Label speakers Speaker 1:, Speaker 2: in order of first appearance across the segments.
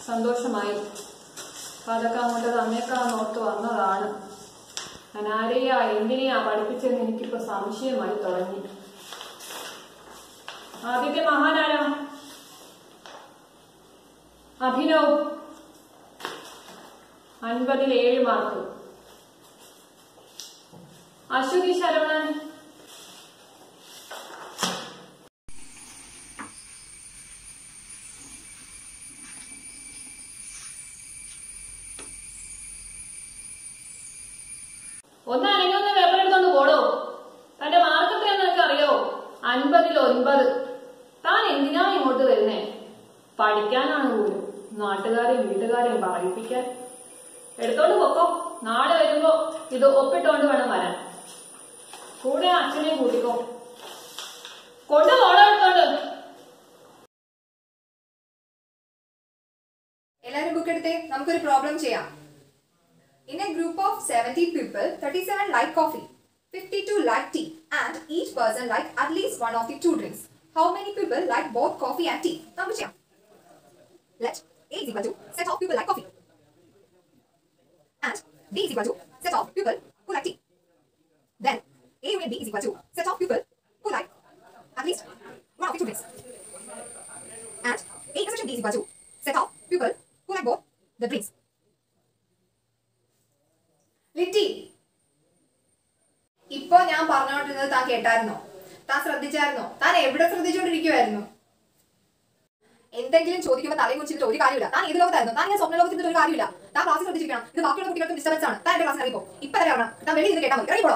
Speaker 1: സന്തോഷമായി അപ്പൊ അതൊക്കെ അങ്ങോട്ട് തന്നേക്കാന്ന് ഓർത്ത് വന്നതാണ് ഞാൻ ആരെയാ എന്തിനെയാ പഠിപ്പിച്ചെന്ന് എനിക്കിപ്പോ സംശയമായി തുടങ്ങി ആദ്യത്തെ മഹാനാരാ അഭിനവ് അൻപതിൽ ഏഴ് മാർക്ക് അശ്വതി ശരവണൻ ഒന്ന് അനങ്ങുന്ന പേപ്പർ എടുത്തോണ്ട് പോടോ തന്റെ മാർക്ക് എത്രയാന്ന് നിനക്ക് അറിയോ അൻപതിൽ ഒൻപത് താൻ എന്തിനാ ഇങ്ങോട്ട് വരുന്നേ പഠിക്കാനാണ് പോലും നാട്ടുകാരെയും വീട്ടുകാരെയും പറയിപ്പിക്കാൻ എടുത്തോണ്ട് പൊക്കോ നാളെ വരുമ്പോ ഇത് ഒപ്പിട്ടോണ്ട് വേണം വരാൻ കൂടെ അച്ഛനെ കൂട്ടിക്കോ കൊണ്ടുപോടോ എടുത്തോണ്ട്
Speaker 2: എല്ലാവരും ബുക്ക് എടുത്തേ നമുക്കൊരു പ്രോബ്ലം ചെയ്യാം in a group of seventy people thirty seven like coffee fifty two like tea and each person like at least one of the two drinks how many people like both coffee and tea നമുക്ക് ചെയ്യാം let a is equal to set of people like coffee and b is equal to set of people who like tea then a union b is equal to set of people who like at least one of the two drinks and a intersection b is equal to set of people who like both the drinks. ലിറ്റി ഇപ്പൊ ഞാൻ പറഞ്ഞുകൊണ്ടിരുന്നത് താൻ കേട്ടായിരുന്നോ താൻ ശ്രദ്ധിച്ചായിരുന്നോ താൻ എവിടെ ശ്രദ്ധിച്ചുകൊണ്ടിരിക്കുവായിരുന്നു എന്തെങ്കിലും ചോദിക്കുമ്പോൾ തലയും കുറിച്ചിട്ട് ഒരു കാര്യമില്ല താൻ ഏത് ലോകത്തായിരുന്നു താൻ ഇങ്ങനെ സ്വപ്ന ലോകത്തിൽ ഒരു കാര്യമില്ല താൻ ക്ലാസ്സിൽ ശ്രദ്ധിച്ചിരിക്കണം ഇത് ബാക്കിയുള്ള കുട്ടികൾക്ക് ഡിസ്റ്റർബൻസ് ആണ് താൻ എന്റെ ക്ലാസ്സിൽ ഇറങ്ങിപ്പോ ഇപ്പൊ തന്നെ ഇറങ്ങണം താൻ വെളിയിൽ നിന്ന് കേട്ടാൽ മതി ഇറങ്ങിപ്പോളോ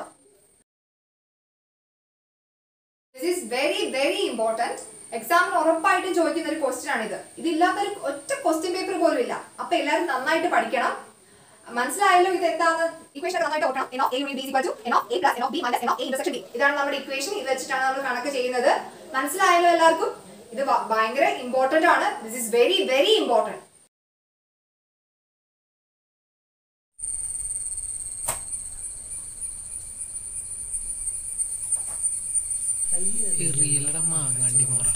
Speaker 2: this is very very important എക്സാമിന് ഉറപ്പായിട്ടും ചോദിക്കുന്ന ഒരു ക്വസ്റ്റ്യൻ ആണിത് ഇതില്ലാത്തൊരു ഒറ്റ ക്വസ്റ്റ്യൻ പേപ്പർ പോലും ഇല്ല അപ്പൊ എല്ലാവരും നന്നായിട്ട് പഠിക്കണം മനസ്സിലായല്ലോ ഇത് എന്താന്ന് ഇക്വേഷൻ നന്നായിട്ട് ഓർക്കണം n of A union B equal to n of A plus n of B minus n of A intersection B ഇതാണ് നമ്മുടെ ഇക്വേഷൻ ഇത് വെച്ചിട്ടാണ് നമ്മൾ കണക്ക് ചെയ്യുന്നത് മനസ്സിലായല്ലോ എല്ലാവർക്കും ഇത് ഭ- ഭയങ്കര ഇമ്പോർട്ടന്റ് ആണ് this is very very important
Speaker 3: എറിയലട മാങ്ങാണ്ടി മുറ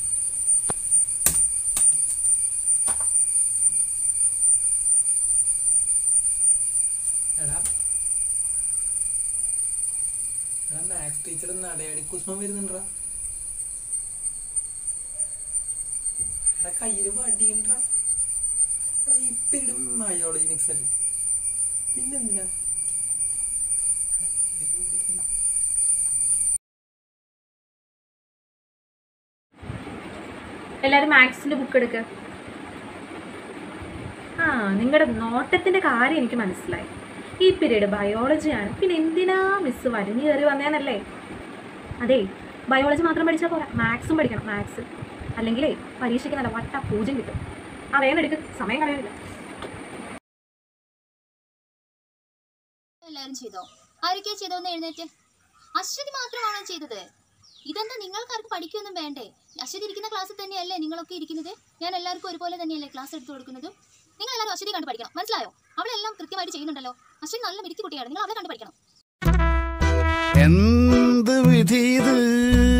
Speaker 3: എടാ എടാ മാത്സ് ടീച്ചർ നടയടി കുസ്മ വരുന്നുണ്ടാ എടാ കയ്യില് വടിയുണ്ടാ ഇപ്പൊ ഇടും ബയോളജി മിക്സ് അല്ലേ പിന്നെന്തിനാ
Speaker 4: എല്ലാവരും മാത്സിൻ്റെ ബുക്ക് എടുക്കുക ആ നിങ്ങളുടെ നോട്ടത്തിൻ്റെ കാര്യം എനിക്ക് മനസ്സിലായി ഈ പീരീഡ് ബയോളജിയാണ് പിന്നെ എന്തിനാ മിസ് വലിഞ്ഞു കയറി വന്നേന്നല്ലേ അതെ ബയോളജി മാത്രം പഠിച്ചാൽ പോരാ മാത്സും പഠിക്കണം മാത്സ് അല്ലെങ്കിലേ പരീക്ഷയ്ക്ക് നല്ല വട്ട പൂജ്യം കിട്ടും ആ വേഗം എടുക്ക് സമയം കളയാനില്ല
Speaker 5: എല്ലാവരും ചെയ്തോ ആരൊക്കെയാ ചെയ്തോന്ന് എഴുന്നേറ്റ് അശ്വതി മാത്രമാണോ ചെയ്തത് ഇതെന്താ നിങ്ങൾക്കാർക്ക് പഠിക്കൊന്നും വേണ്ടേ അശ്വതി ഇരിക്കുന്ന ക്ലാസ്സിൽ തന്നെയല്ലേ നിങ്ങളൊക്കെ ഇരിക്കുന്നത് ഞാൻ എല്ലാവർക്കും ഒരുപോലെ തന്നെയല്ലേ ക്ലാസ് എടുത്തു കൊടുക്കുന്നത് നിങ്ങൾ എല്ലാവരും അശ്വതി കണ്ട് പഠിക്കണം മനസ്സിലായോ അവളെല്ലാം കൃത്യമായിട്ട് ചെയ്യുന്നുണ്ടല്ലോ അശ്വതി നല്ല മിടുക്കി കുട്ടിയാണ് നിങ്ങൾ അവളെ കണ്ട് പഠിക്കണം
Speaker 6: എന്ത് വിധി ഇത്